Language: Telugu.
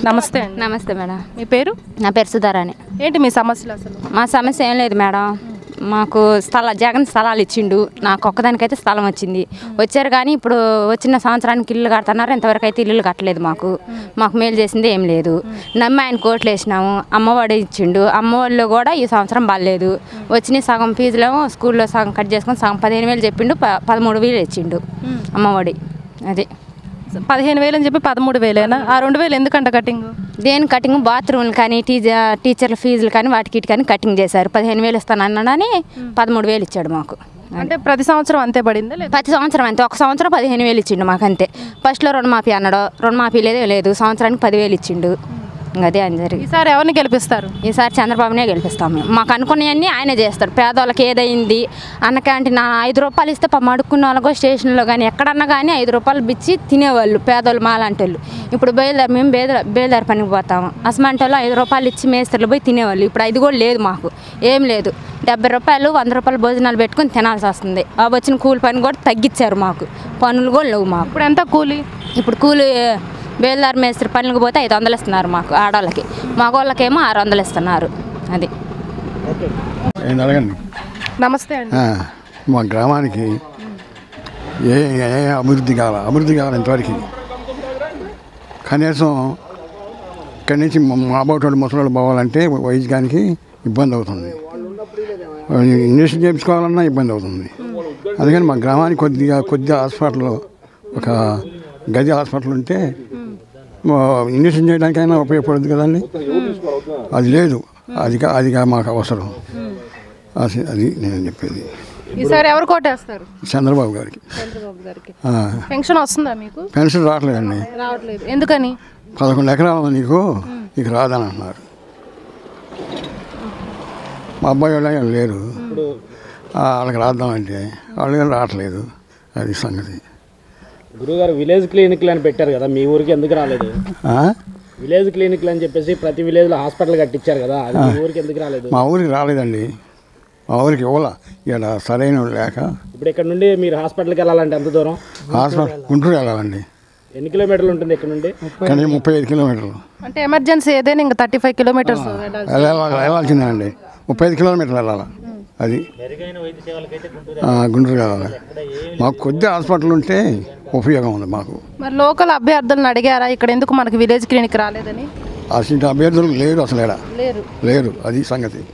నమస్తే అండి నమస్తే మేడం మీ పేరు నా పేరు సుధారాణి ఏంటి మీ సమస్యలు అసలు మా సమస్య ఏం లేదు మేడం మాకు స్థల జగన్ స్థలాలు ఇచ్చిండు నాకు ఒక్కదానికైతే స్థలం వచ్చింది వచ్చారు కానీ ఇప్పుడు వచ్చిన సంవత్సరానికి ఇల్లు కడుతున్నారు ఇంతవరకు అయితే ఇల్లు కట్టలేదు మాకు మాకు మేలు చేసింది ఏం లేదు నమ్మి ఆయన కోట్లు వేసినాము అమ్మఒడి ఇచ్చిండు అమ్మఒడిలో కూడా ఈ సంవత్సరం బాగాలేదు వచ్చిన సగం ఫీజులేమో స్కూల్లో సగం కట్ చేసుకొని సగం పదిహేను వేలు చెప్పిండు ప- పదమూడు వేలు ఇచ్చిండు అమ్మఒడి అది పదిహేను వేలు అని చెప్పి పదమూడు వేలేనా ఆ రెండు వేలు ఎందుకంట కటింగ్ దేని కటింగ్ బాత్రూమ్లు కానీ టీచర్ టీచర్ల ఫీజులు కానీ వాటికి వీటికి కానీ కటింగ్ చేశారు పదిహేను వేలు ఇస్తాను అన్నాడని పదమూడు వేలు ఇచ్చాడు మాకు అంటే ప్రతి సంవత్సరం అంతే పడిందా లేదా ప్రతి సంవత్సరం అంతే ఒక సంవత్సరం పదిహేను వేలు ఇచ్చిండు మాకు అంతే ఫస్ట్లో రుణమాఫీ అన్నాడు రుణమాఫీ లేదే లేదు సంవత్సరానికి పదివేలు ఇచ్చిండు ఇంకా అదే అని జరిగింది ఈసారి ఎవరిని గెలిపిస్తారు ఈసారి చంద్రబాబునే గెలిపిస్తాం మేము మాకు అనుకున్నవన్నీ ఆయనే చేస్తాడు పేదవాళ్ళకి ఏదైంది అన్న క్యాంటీన్ నా ఐదు రూపాయలు ఇస్తే పాపం అడుక్కున్న వాళ్ళకో స్టేషన్లో కానీ ఎక్కడన్నా కానీ ఐదు రూపాయలు బిచ్చి తినేవాళ్ళు పేదోళ్ళు మాలాంటి వాళ్ళు ఇప్పుడు బయలుదేరి మేము బేద బేలుదారి పనికి పోతాము అసమంటి వాళ్ళు ఐదు రూపాయలు ఇచ్చి మేస్త్రులు పోయి తినేవాళ్ళు ఇప్పుడు ఐదు కూడా లేదు మాకు ఏం లేదు డెబ్బై రూపాయలు వంద రూపాయలు భోజనాలు పెట్టుకొని తినాల్సి వస్తుంది ఆ వచ్చిన కూలి పని కూడా తగ్గించారు మాకు పనులు కూడా లేవు మాకు ఇప్పుడు ఎంత కూలి ఇప్పుడు కూలి బేల్దారి మేస్త్రి పనులకు పోతే ఐదు వందలు ఇస్తున్నారు మాకు ఆడవాళ్ళకి మగవాళ్ళకేమో ఆరు వందలు ఇస్తున్నారు అది ఏంది అడగండి నమస్తే అండి ఆ, మా గ్రామానికి ఏ ఏ అభివృద్ధి కావాలి అభివృద్ధి కావాలి ఇంతవరకు కనీసం ఇక్కడి నుంచి మాబోటోడు ముసలోళ్ళు పోవాలంటే వైద్యానికి ఇబ్బంది అవుతుంది ఇంజక్షన్ చేయించుకోవాలన్నా ఇబ్బంది అవుతుంది అందుకని మా గ్రామానికి కొద్దిగా కొద్దిగా హాస్పిటల్ ఒక గది హాస్పిటల్ ఉంటే మా ఇంజక్షన్ చేయడానికైనా ఉపయోగపడుతుంది కదండి అది లేదు అది కా- అది కా- మాకు అవసరం అది అది నేను చెప్పేది ఈసారి ఎవరు కోటేస్తారు చంద్రబాబు గారికి చంద్రబాబు గారికి ఆ, పెన్షన్ వస్తుందా మీకు పెన్షన్ రావట్లేదండి రావట్లేదు ఎందుకని పదకొండు ఎకరాలు ఉంది నీకు నీకు రాదని అంటున్నారు మా అబ్బాయి వాళ్ళు ఏం లేరు ఆ, వాళ్ళకి రాద్దామంటే వాళ్ళు ఏం రావట్లేదు అది సంగతి గురుగారు విలేజ్ క్లినిక్లు అని పెట్టారు కదా మీ ఊరికి ఎందుకు రాలేదు ఆ? విలేజ్ క్లినిక్లు అని చెప్పేసి ప్రతి విలేజ్లో హాస్పిటల్ కట్టించారు కదా అది మీ ఊరికి ఎందుకు రాలేదు మా ఊరికి రాలేదండి మా ఊరికి ఇవ్వాల ఇక్కడ సరైన వాళ్ళు లేక ఇప్పుడు ఇక్కడ నుండి మీరు హాస్పిటల్కి వెళ్ళాలంటే ఎంత దూరం హాస్పిటల్ గుంటూరు వెళ్ళాలండి ఎన్ని కిలోమీటర్లు ఉంటుంది ఇక్కడ నుండి కానీ ముప్పై ఐదు కిలోమీటర్లు అంటే ఎమర్జెన్సీ ఏదైనా ఇంకా థర్టీ ఫైవ్ కిలోమీటర్స్ వెళ్ళాలి వెళ్ళాలి వెళ్ళాల్సిందేనండి ముప్పై ఐదు కిలోమీటర్లు వెళ్ళాలి అది ఆ, గుంటూరు వెళ్ళాలి మాకు కొద్ది హాస్పిటల్ ఉంటే ఉపయోగం ఉంది మాకు మరి లోకల్ అభ్యర్థులను అడిగారా ఇక్కడ ఎందుకు మనకి విలేజ్ క్లినిక్ రాలేదని అసలు అభ్యర్థులు లేరు అసలు ఈడ లేరు లేరు అది సంగతి